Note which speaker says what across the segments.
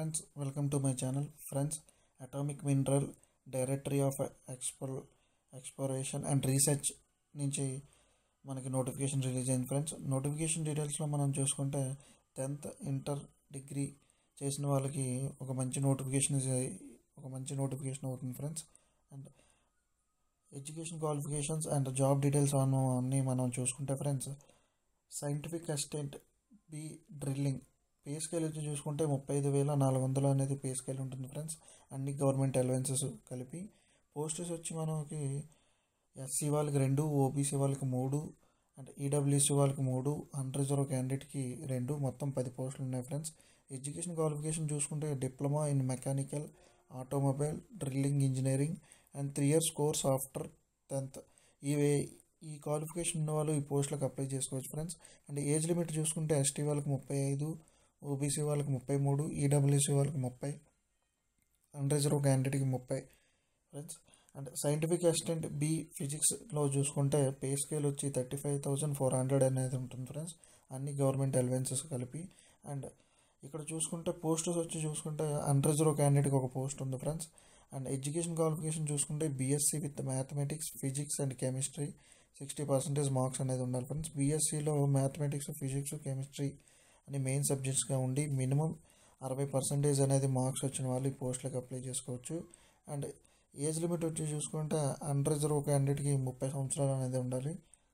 Speaker 1: friends welcome to my channel friends atomic mineral directorate of ఎక్స్ప్లో exploration and research నుంచి మనకి notification release అయింది friends notification డీటెయిల్స్లో మనం చూసుకుంటే టెన్త్ ఇంటర్ డిగ్రీ చేసిన వాళ్ళకి ఒక మంచి నోటిఫికేషన్ ఒక మంచి నోటిఫికేషన్ అవుతుంది friends and education qualifications and job details అన్నీ మనం చూసుకుంటే friends scientific assistant B drilling pay scale వచ్చి చూసుకుంటే ముప్పై ఐదు వేల నాలుగు వందలు అనేది పే స్కేల్ ఉంటుంది ఫ్రెండ్స్ అన్ని గవర్నమెంట్ అలవెన్సెస్ కలిపి పోస్టర్స్ వచ్చి మనకి ఎస్సీ వాళ్ళకి రెండు ఓబీసీ వాళ్ళకి మూడు అండ్ ఈడబ్ల్యూసీ వాళ్ళకి మూడు అన్రిజర్వ్ క్యాండిడేట్కి రెండు మొత్తం పది పోస్టులు ఉన్నాయి ఫ్రెండ్స్ ఎడ్యుకేషన్ క్వాలిఫికేషన్ చూసుకుంటే diploma in mechanical automobile drilling engineering and three years course after tenth ఇవే ఈ క్వాలిఫికేషన్ ఉన్న వాళ్ళు ఈ పోస్టులకు అప్లై చేసుకోవచ్చు ఫ్రెండ్స్ అండ్ ఏజ్ లిమిట్ చూసుకుంటే ఎస్టీ వాళ్ళకి ముప్పై ఐదు ఓబీసీ వాళ్ళకి ముప్పై మూడు ఈడబ్ల్యూసీ వాళ్ళకి ముప్పై అన్రిజర్వ్ క్యాండిడేట్కి ముప్పై friends and scientific assistant B ఫిజిక్స్లో చూసుకుంటే పే స్కేల్ వచ్చి thirty five thousand four hundred అనేది ఉంటుంది ఫ్రెండ్స్ అన్ని గవర్నమెంట్ అలవెన్సెస్ కలిపి అండ్ ఇక్కడ చూసుకుంటే పోస్టర్స్ వచ్చి చూసుకుంటే అన్రిజర్వ్ క్యాండిడేట్కి ఒక పోస్ట్ ఉంది ఫ్రెండ్స్ అండ్ ఎడ్యుకేషన్ క్వాలిఫికేషన్ చూసుకుంటే BSc with mathematics physics and chemistry sixty percentage marks అనేది ఉండాలి ఫ్రెండ్స్ బీఎస్సీలో మ్యాథమెటిక్స్ ఫిజిక్స్ కెమిస్ట్రీ అని మెయిన్ సబ్జెక్ట్స్గా ఉండి మినిమం అరవై పర్సెంటేజ్ అనేది మార్క్స్ వచ్చిన వాళ్ళు ఈ పోస్టులకు అప్లై చేసుకోవచ్చు అండ్ ఏజ్ లిమిట్ వచ్చి చూసుకుంటే అన్రిజర్వ్ క్యాండిడేట్కి ముప్పై సంవత్సరాలు అనేది ఉండాలి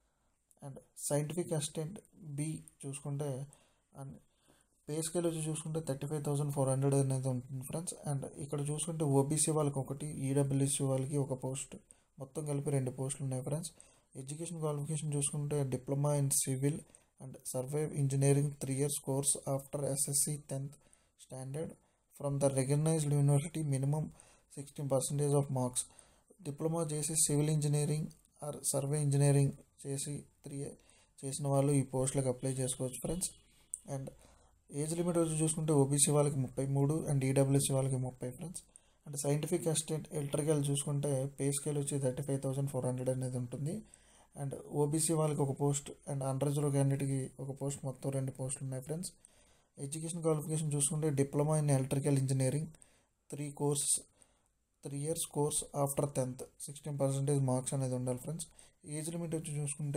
Speaker 1: అండ్ సైంటిఫిక్ అసిస్టెంట్ బి చూసుకుంటే అండ్ పే స్కేల్ వచ్చి చూసుకుంటే thirty five thousand four hundred అనేది ఉంటుంది ఫ్రెండ్స్ అండ్ ఇక్కడ చూసుకుంటే ఓబీసీ వాళ్ళకి ఒకటి ఈడబ్ల్యూసీ వాళ్ళకి ఒక పోస్ట్ మొత్తం కలిపి రెండు పోస్టులు ఉన్నాయి ఫ్రెండ్స్ ఎడ్యుకేషన్ క్వాలిఫికేషన్ చూసుకుంటే diploma in civil and survey engineering three years course after SSC tenth standard from the recognised university minimum sixteen percentage of marks diploma చేసి civil engineering or survey engineering చేసి three చేసిన వాళ్ళు ఈ పోస్టులకు apply చేసుకోవచ్చు friends and age limit వచ్చి చూసుకుంటే OBC వాళ్ళకి ముప్పై మూడు అండ్ ఈడబ్ల్యూసీ వాళ్ళకి ముప్పై friends and scientific assistant electrical చూసుకుంటే పే స్కేల్ వచ్చి thirty five thousand four hundred అనేది ఉంటుంది అండ్ ఓబీసీ వాళ్ళకి ఒక పోస్ట్ అండ్ అన్రిజర్వ్ క్యాండిడేట్కి ఒక పోస్ట్ మొత్తం రెండు పోస్టులు ఉన్నాయి ఫ్రెండ్స్ ఎడ్యుకేషన్ క్వాలిఫికేషన్ చూసుకుంటే diploma in electrical engineering three course three years course after tenth sixteen percentage marks అనేది ఉండాలి ఫ్రెండ్స్ ఏజ్ లిమిట్ వచ్చి చూసుకుంటే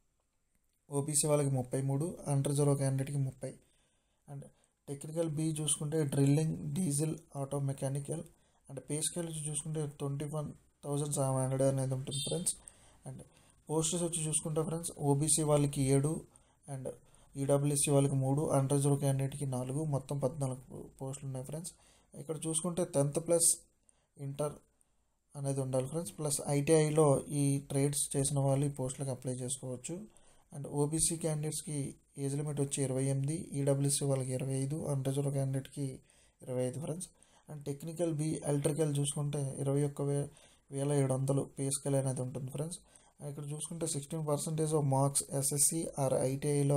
Speaker 1: ఓబీసీ వాళ్ళకి ముప్పై మూడు అన్రిజర్వ్ క్యాండిడేట్కి ముప్పై అండ్ టెక్నికల్ బి చూసుకుంటే drilling diesel auto mechanical and pay scale వచ్చి చూసుకుంటే twenty one thousand seven hundred అనేది ఉంటుంది ఫ్రెండ్స్ అండ్ పోస్టర్స్ వచ్చి చూసుకుంటే ఫ్రెండ్స్ ఓబీసీ వాళ్ళకి ఏడు అండ్ ఈడబ్ల్యూసీ వాళ్ళకి మూడు అన్రిజర్వ్ క్యాండిడేట్కి నాలుగు మొత్తం పద్నాలుగు పోస్టులు ఉన్నాయి ఫ్రెండ్స్ ఇక్కడ చూసుకుంటే టెన్త్ ప్లస్ ఇంటర్ అనేది ఉండాలి ఫ్రెండ్స్ ప్లస్ ఐటీఐలో ఈ ట్రేడ్స్ చేసిన వాళ్ళు ఈ పోస్టులకు అప్లై చేసుకోవచ్చు అండ్ ఓబీసీ క్యాండిడేట్స్కి ఏజ్ లిమిట్ వచ్చి ఇరవై ఎనిమిది ఈడబ్ల్యూసీ వాళ్ళకి ఇరవై ఐదు అన్రిజర్వ్ క్యాండిడేట్కి ఇరవై ఐదు friends and technical B electrical చూసుకుంటే ఇరవై ఒక్క వే వేల ఏడు వందలు పే స్కేల్ అనేది ఉంటుంది ఫ్రెండ్స్ ఇక్కడ చూసుకుంటే sixteen percentage of marks SSC or ఐటీఐలో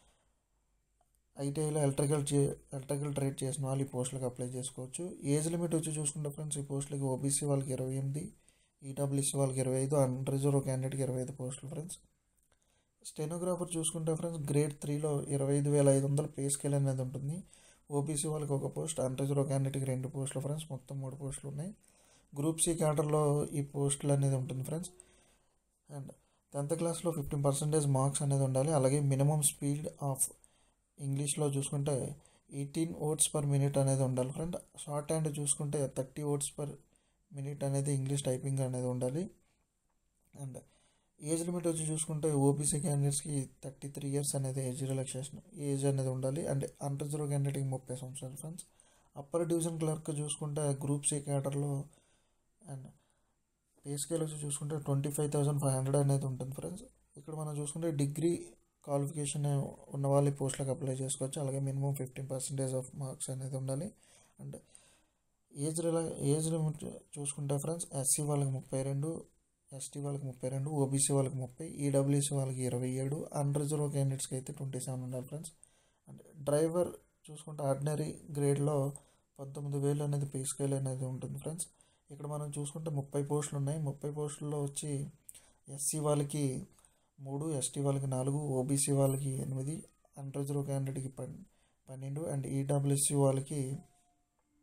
Speaker 1: ఐటీఐలో ఎలక్ట్రికల్ ఎలక్ట్రికల్ ట్రేడ్ చేసిన వాళ్ళు ఈ పోస్టులకు అప్లై చేసుకోవచ్చు ఏజ్ లిమిట్ వచ్చి చూసుకుంటే ఫ్రెండ్స్ ఈ పోస్టులకి ఓబీసీ వాళ్ళకి ఇరవై ఎనిమిది ఈడబ్ల్యూసీ వాళ్ళకి ఇరవై ఐదు అన్రిజర్వ్ క్యాండిడేట్కి ఇరవై ఐదు పోస్టులు ఫ్రెండ్స్ స్టెనోగ్రాఫర్ చూసుకుంటే ఫ్రెండ్స్ గ్రేడ్ త్రీలో ఇరవై ఐదు వేల ఐదు వందల పే స్కేల్ అనేది ఉంటుంది ఓబీసీ వాళ్ళకి ఒక పోస్ట్ అన్రిజర్వ్ క్యాండిడేట్కి రెండు పోస్టులు ఫ్రెండ్స్ మొత్తం మూడు పోస్టులు ఉన్నాయి గ్రూప్ సి క్యాడర్లో ఈ పోస్టులు అనేది ఉంటుంది ఫ్రెండ్స్ అండ్ టెన్త్ క్లాస్లో ఫిఫ్టీన్ పర్సెంటేజ్ మార్క్స్ అనేది ఉండాలి అలాగే మినిమం స్పీడ్ ఆఫ్ ఇంగ్లీష్లో చూసుకుంటే ఎయిటీన్ ఓట్స్ పర్ మినిట్ అనేది ఉండాలి ఫ్రెండ్ షార్ట్ హ్యాండ్ చూసుకుంటే థర్టీ ఓట్స్ పర్ మినిట్ అనేది ఇంగ్లీష్ టైపింగ్ అనేది ఉండాలి అండ్ ఏజ్ లిమిట్ వచ్చి చూసుకుంటే ఓబీసీ క్యాండిడేట్స్కి థర్టీ త్రీ ఇయర్స్ అనేది ఏజ్ రిలాక్సేషన్ ఏజ్ అనేది ఉండాలి అండ్ అన్రిజర్వ్ క్యాండిడేట్కి ముప్పై సంవత్సరాలు ఫ్రెండ్స్ అప్పర్ డివిజన్ క్లర్క్ చూసుకుంటే గ్రూప్ సి క్యాటర్లో అండ్ పే స్కేల్ వచ్చి చూసుకుంటే twenty five thousand five hundred అనేది ఉంటుంది ఫ్రెండ్స్ ఇక్కడ మనం చూసుకుంటే డిగ్రీ క్వాలిఫికేషన్ ఉన్న వాళ్ళు ఈ పోస్టులకు అప్లై చేసుకోవచ్చు అలాగే minimum fifteen percentage of marks అనేది ఉండాలి అండ్ ఏజ్ రిలా ఏజ్ లిమిట్ చూసుకుంటే ఫ్రెండ్స్ ఎస్సీ వాళ్ళకి ముప్పై రెండు ఎస్టీ వాళ్ళకి ముప్పై రెండు ఓబీసీ వాళ్ళకి ముప్పై ఈడబ్ల్యూసీ వాళ్ళకి ఇరవై ఏడు అన్రిజర్వ్ క్యాండిడేట్స్కి అయితే ట్వంటీ సెవెన్ ఉండాలి ఫ్రెండ్స్ అండ్ డ్రైవర్ చూసుకుంటే ఆర్డినరీ గ్రేడ్లో పంతొమ్మిది వేలు అనేది పే స్కేల్ అనేది ఉంటుంది ఫ్రెండ్స్ ఇక్కడ మనం చూసుకుంటే ముప్పై పోస్టులు ఉన్నాయి ముప్పై పోస్టుల్లో వచ్చి ఎస్సీ వాళ్ళకి మూడు ఎస్టీ వాళ్ళకి నాలుగు ఓబీసీ వాళ్ళకి ఎనిమిది అన్రిజర్వ్ క్యాండిడేట్కి పన్ పన్నెండు అండ్ ఈడబ్ల్యూసీ వాళ్ళకి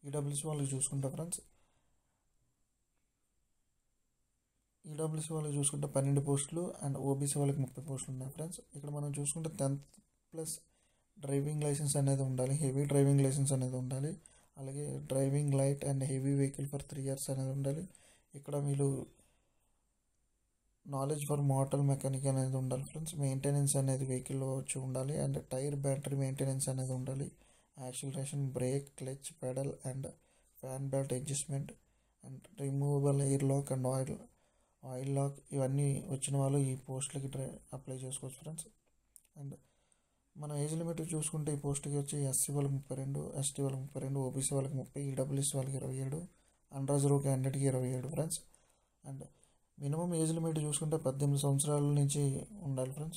Speaker 1: ఈడబ్ల్యూసీ వాళ్ళకి చూసుకుంటే ఫ్రెండ్స్ ఈడబ్ల్యూసీ వాళ్ళకి చూసుకుంటే పన్నెండు పోస్టులు అండ్ ఓబీసీ వాళ్ళకి ముప్పై పోస్టులు ఉన్నాయి ఫ్రెండ్స్ ఇక్కడ మనం చూసుకుంటే టెన్త్ ప్లస్ డ్రైవింగ్ లైసెన్స్ అనేది ఉండాలి హెవీ డ్రైవింగ్ లైసెన్స్ అనేది ఉండాలి అలాగే driving light and heavy vehicle for three years అనేది ఉండాలి ఇక్కడ మీరు నాలెడ్జ్ ఫర్ మోటార్ మెకానిక్ అనేది ఉండాలి ఫ్రెండ్స్ మెయింటెనెన్స్ అనేది వెహికల్లో వచ్చి ఉండాలి అండ్ టైర్ బ్యాటరీ మెయింటెనెన్స్ అనేది ఉండాలి acceleration brake clutch pedal and fan belt adjustment and removable air lock and oil oil lock ఇవన్నీ వచ్చిన వాళ్ళు ఈ పోస్టులకి ట్రై అప్లై చేసుకోవచ్చు ఫ్రెండ్స్ అండ్ మన ఏజ్ లిమిట్ చూసుకుంటే ఈ పోస్ట్కి వచ్చి ఎస్సీ వాళ్ళకి ముప్పై రెండు ఎస్టీ వాళ్ళకి ముప్పై రెండు ఓబీసీ వాళ్ళకి ముప్పై ఈడబ్ల్యూఎస్ వాళ్ళకి ఇరవై ఏడు అండ్ రిజర్వ్ క్యాండిడేట్కి ఇరవై ఏడు friends and minimum age limit చూసుకుంటే పద్దెనిమిది సంవత్సరాల నుంచి ఉండాలి ఫ్రెండ్స్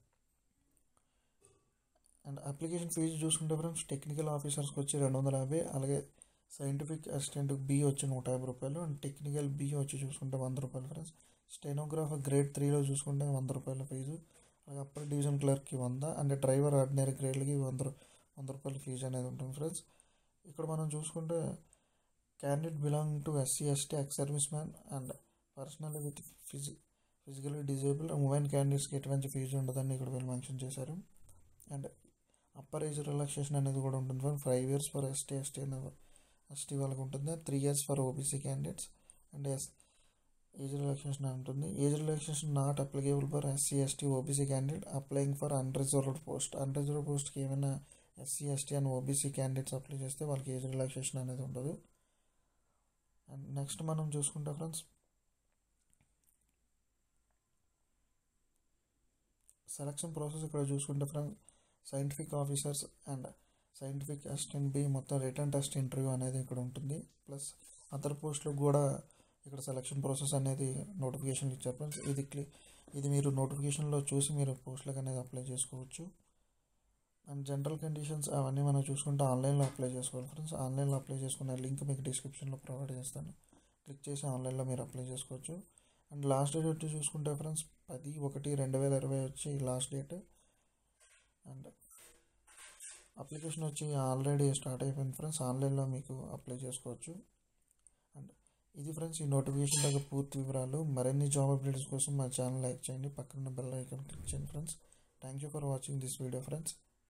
Speaker 1: అండ్ అప్లికేషన్ ఫీజు చూసుకుంటే ఫ్రెండ్స్ టెక్నికల్ ఆఫీసర్స్కి వచ్చి రెండు వందల యాభై అలాగే సైంటిఫిక్ అసిస్టెంట్ బి వచ్చి నూట యాభై రూపాయలు అండ్ టెక్నికల్ బి వచ్చి చూసుకుంటే వంద రూపాయలు ఫ్రెండ్స్ స్టెనోగ్రాఫర్ గ్రేడ్ త్రీలో చూసుకుంటే వంద రూపాయల ఫీజు అలాగే అప్పర్ డివిజన్ క్లర్క్కి వంద అండ్ డ్రైవర్ ఆర్డినరీ గ్రేడ్లకి వంద రూ- వంద రూపాయల ఫీజు అనేది ఉంటుంది ఫ్రెండ్స్ ఇక్కడ మనం చూసుకుంటే candidate belong to SC ST ex service man and personal with ఫిజి ఫిజికల్లీ డిజేబుల్ ఉమెన్ క్యాండిడేట్స్కి ఎటువంటి ఫీజు ఉండదని ఇక్కడ వీళ్ళు మెన్షన్ చేశారు అండ్ అప్పర్ ఏజ్ రిలాక్సేషన్ అనేది కూడా ఉంటుంది for five years for ST ST అనేది ఎస్టీ వాళ్ళకి ఉంటుంది three years for OBC candidates and S age relaxation ఉంటుంది age relaxation not applicable for SC ST OBC candidate applying for unreserved post unreserved పోస్ట్కి ఏమైనా SC ST and OBC candidates apply చేస్తే వాళ్ళకి age relaxation అనేది ఉండదు and next మనం చూసుకుంటే friends selection process ఇక్కడ చూసుకుంటే friends scientific officers and scientific assistant B మొత్తం రిటర్న్ టెస్ట్ ఇంటర్వ్యూ అనేది ఇక్కడ ఉంటుంది ప్లస్ అదర్ పోస్టులకు కూడా ఇక్కడ సెలక్షన్ ప్రాసెస్ అనేది నోటిఫికేషన్ ఇచ్చారు ఫ్రెండ్స్ ఇది క్లి ఇది మీరు నోటిఫికేషన్లో చూసి మీరు పోస్టులకు అనేది అప్లై చేసుకోవచ్చు అండ్ జనరల్ కండిషన్స్ అవన్నీ మనం చూసుకుంటే ఆన్లైన్లో అప్లై చేసుకోవాలి ఫ్రెండ్స్ ఆన్లైన్లో అప్లై చేసుకునే లింక్ మీకు డిస్క్రిప్షన్లో ప్రొవైడ్ చేస్తాను క్లిక్ చేసి ఆన్లైన్లో మీరు అప్లై చేసుకోవచ్చు అండ్ లాస్ట్ డేట్ వచ్చి చూసుకుంటే ఫ్రెండ్స్ పది ఒకటి రెండు వేల ఇరవై వచ్చి లాస్ట్ డేట్ అండ్ అప్లికేషన్ వచ్చి ఆల్రెడీ స్టార్ట్ అయిపోయింది ఫ్రెండ్స్ ఆన్లైన్లో మీకు అప్లై చేసుకోవచ్చు అండ్ ఇది ఫ్రెండ్స్ ఈ నోటిఫికేషన్ దగ్గర పూర్తి వివరాలు మరిన్ని జాబ్ అప్డేట్స్ కోసం మా ఛానల్ లైక్ చేయండి పక్కన బెల్ ఐకాన్ క్లిక్ చేయండి friends thank you for watching this video friends